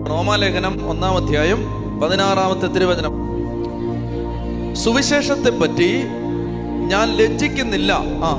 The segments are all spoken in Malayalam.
റോമാലേഖനം ഒന്നാം അധ്യായം പതിനാറാമത്തെ തിരുവചനം സുവിശേഷത്തെ പറ്റി ഞാൻ ലജ്ജിക്കുന്നില്ല ആ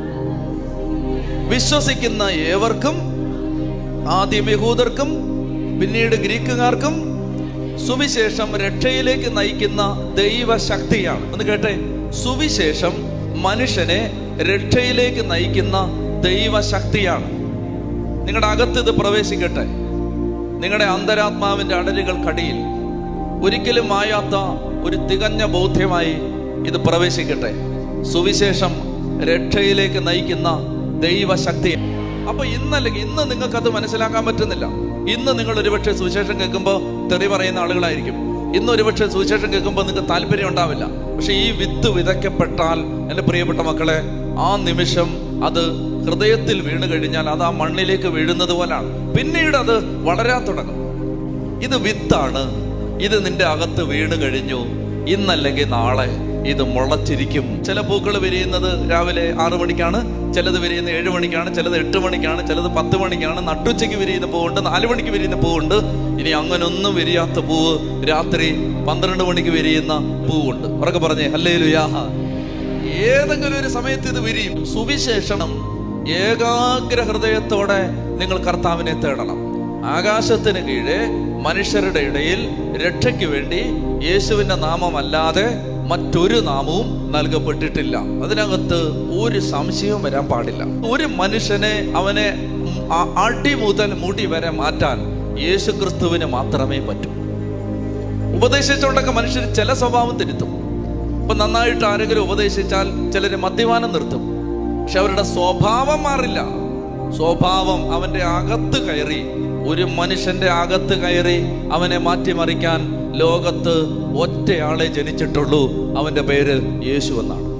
വിശ്വസിക്കുന്ന ഏവർക്കും ആദ്യം യഹൂദർക്കും പിന്നീട് ഗ്രീക്കുകാർക്കും സുവിശേഷം രക്ഷയിലേക്ക് നയിക്കുന്ന ദൈവശക്തിയാണ് ഒന്ന് കേട്ടെ സുവിശേഷം മനുഷ്യനെ രക്ഷയിലേക്ക് നയിക്കുന്ന ദൈവശക്തിയാണ് നിങ്ങളുടെ അകത്ത് ഇത് പ്രവേശിക്കട്ടെ നിങ്ങളുടെ അന്തരാത്മാവിന്റെ അടരുകൾക്കടിയിൽ ഒരിക്കലും മായാത്ത ഒരു തികഞ്ഞ ബോധ്യമായി ഇത് പ്രവേശിക്കട്ടെ സുവിശേഷം രക്ഷയിലേക്ക് നയിക്കുന്ന ദൈവശക്തി അപ്പൊ ഇന്നല്ലെങ്കിൽ ഇന്ന് നിങ്ങൾക്ക് അത് മനസ്സിലാക്കാൻ പറ്റുന്നില്ല ഇന്ന് നിങ്ങൾ ഒരുപക്ഷെ സുവിശേഷം കേൾക്കുമ്പോൾ തെറി പറയുന്ന ആളുകളായിരിക്കും ഇന്ന് ഒരുപക്ഷെ സുവിശേഷം കേൾക്കുമ്പോൾ നിങ്ങൾക്ക് താല്പര്യം ഉണ്ടാവില്ല പക്ഷെ ഈ വിത്ത് വിതയ്ക്കപ്പെട്ടാൽ എൻ്റെ പ്രിയപ്പെട്ട മക്കളെ ആ നിമിഷം അത് ഹൃദയത്തിൽ വീണ് കഴിഞ്ഞാൽ അത് ആ മണ്ണിലേക്ക് വീഴുന്നത് പോലാണ് പിന്നീട് അത് വളരാൻ തുടങ്ങും ഇത് വിത്താണ് ഇത് നിന്റെ അകത്ത് വീണ് കഴിഞ്ഞു ഇന്നല്ലെങ്കിൽ നാളെ ഇത് മുളച്ചിരിക്കും ചില പൂക്കൾ വിരിയുന്നത് രാവിലെ ആറു മണിക്കാണ് ചിലത് വിരിയുന്ന ഏഴ് മണിക്കാണ് ചിലത് എട്ട് മണിക്കാണ് ചിലത് പത്ത് മണിക്കാണ് നട്ടുച്ചയ്ക്ക് വിരിയുന്ന പൂവുണ്ട് നാല് മണിക്ക് വിരിയുന്ന പൂവുണ്ട് ഇനി അങ്ങനൊന്നും വിരിയാത്ത പൂവ് രാത്രി പന്ത്രണ്ട് മണിക്ക് വിരിയുന്ന പൂവുണ്ട് ഉറക്കെ പറഞ്ഞേ അല്ലേ ലുയാഹ ഏതെങ്കിലും ഒരു സമയത്ത് ഇത് വിരിയും സുവിശേഷം ഏകാഗ്ര ഹൃദയത്തോടെ നിങ്ങൾ കർത്താവിനെ തേടണം ആകാശത്തിന് കീഴെ മനുഷ്യരുടെ ഇടയിൽ രക്ഷയ്ക്ക് വേണ്ടി യേശുവിന്റെ നാമമല്ലാതെ മറ്റൊരു നാമവും നൽകപ്പെട്ടിട്ടില്ല അതിനകത്ത് ഒരു സംശയവും വരാൻ പാടില്ല ഒരു മനുഷ്യനെ അവനെ ആ- അടി മുതൽ മുടി വരെ മാറ്റാൻ യേശു ക്രിസ്തുവിന് മാത്രമേ പറ്റൂ ഉപദേശിച്ചുകൊണ്ടൊക്കെ മനുഷ്യർ ചില സ്വഭാവം തിരുത്തും ഇപ്പൊ നന്നായിട്ട് ആരെങ്കിലും ഉപദേശിച്ചാൽ ചിലര് മദ്യപാനം നിർത്തും പക്ഷെ അവരുടെ സ്വഭാവം മാറില്ല സ്വഭാവം അവന്റെ അകത്ത് കയറി ഒരു മനുഷ്യന്റെ അകത്ത് കയറി അവനെ മാറ്റിമറിക്കാൻ ലോകത്ത് ഒറ്റയാളെ ജനിച്ചിട്ടുള്ളൂ അവന്റെ പേര് യേശു എന്നാണ്